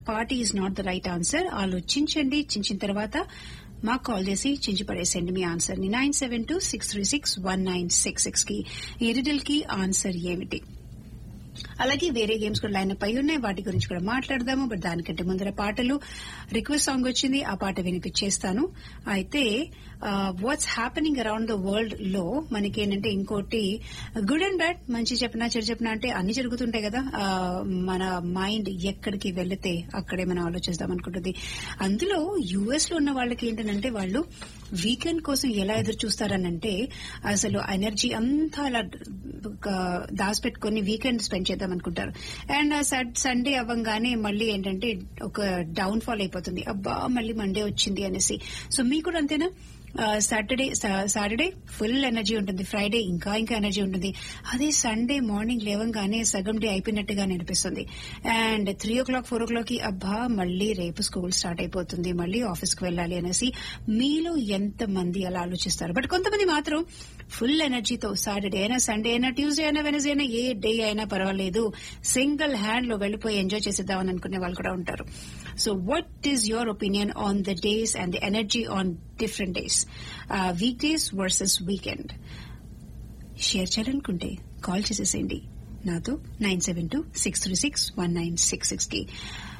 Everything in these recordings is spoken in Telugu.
Party is not the right answer ఆలోచించండి చించిన తర్వాత మాకు కాల్ చేసి చించి పడేసండి మీ ఆన్సర్ ని nine seven two six three six one nine six six కి ఎరిడల్ కి ఆన్సర్ ఏమిటి అలాగే వేరే గేమ్స్ కూడా లైన్ అప్ అయి ఉన్నాయి వాటి గురించి కూడా మాట్లాడదాము బట్ దానికంటే ముందర పాటలు రిక్వెస్ట్ సాంగ్ వచ్చింది ఆ పాట వినిపించేస్తాను అయితే what's happening around the world లో మనకి ఏంటంటే ఇంకోటి గుడ్ అండ్ బ్యాడ్ మంచి చెప్పినా చెడు చెప్పినా అంటే అన్ని జరుగుతుంటాయి కదా ఆ, మన మైండ్ ఎక్కడికి వెళితే అక్కడే మనం ఆలోచిస్తాం అనుకుంటుంది అందులో యుఎస్ లో ఉన్న వాళ్ళకి ఏంటంటే వాళ్ళు వీకెండ్ కోసం ఎలా ఎదురు చూస్తారనంటే అసలు ఎనర్జీ అంతా అలా ఒక దాచిపెట్టుకుని వీకెండ్ స్పెండ్ చేద్దాం అనుకుంటారు అండ్ సండే అవ్వంగానే మళ్ళీ ఏంటంటే ఒక డౌన్ ఫాల్ అయిపోతుంది అబ్బా మళ్ళీ మండే వచ్చింది అనేసి సో మీకు కూడా అంతేనా సాటర్డే సాటర్డే ఫుల్ ఎనర్జీ ఉంటుంది ఫ్రైడే ఇంకా ఇంకా ఎనర్జీ ఉంటుంది అదే సండే మార్నింగ్ లేవంగానే సగం డే అయిపోయినట్టుగా అనిపిస్తుంది and three o'clock four o'clock కి అబ్బా మళ్ళీ రేపు స్కూల్ స్టార్ట్ అయిపోతుంది మళ్ళీ ఆఫీస్ కి వెళ్ళాలి అనేసి మీలో ఎంత మంది అలా ఆలోచిస్తారు బట్ కొంతమంది మాత్రం ఫుల్ ఎనర్జీతో సాటర్డే అయినా సండే అయినా ట్యూస్డే అయినా వెనస్డే అయినా ఏ డే అయినా పర్వాలేదు సింగిల్ హ్యాండ్ లో వెళ్లిపోయి ఎంజాయ్ చేసేద్దామని అనుకునే వాళ్ళు కూడా ఉంటారు so what is your opinion on the days and the energy on different days weekdays versus weekend share చేయాలనుకుంటే కాల్ చేసేసేయండి నాతో nine seven two six three six one nine six six కి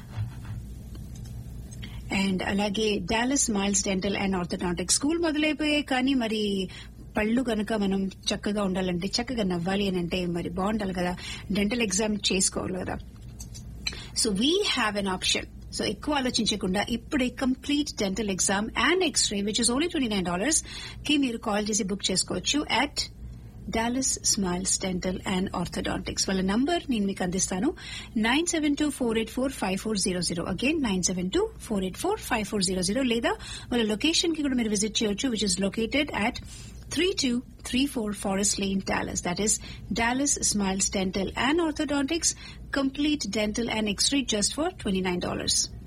అండ్ అలాగే Dallas Miles dental and orthodontic school మొదలైపోయాయి కానీ మరి పళ్ళు కనుక మనం చక్కగా ఉండాలంటే చక్కగా నవ్వాలి అని అంటే మరి బాగుండాలి కదా డెంటల్ ఎగ్జామ్ చేసుకోవాలి కదా so we have an option so ఎక్కువ ఆలోచించకుండా ఇప్పుడే complete dental exam and x-ray which is only twenty nine dollars కి మీరు కాల్ చేసి బుక్ చేసుకోవచ్చు at Dallas Smiles dental and orthodontics వాళ్ళ నంబర్ నేను మీకు అందిస్తాను nine seven two four eight four five four zero zero again nine seven two four eight four five four zero zero లేదా వాళ్ళ లొకేషన్ కి కూడా మీరు విజిట్ చేయొచ్చు which is located at three two three four Forest Lane Dallas that is Dallas Smiles dental and orthodontics complete dental and x-ray just for $29.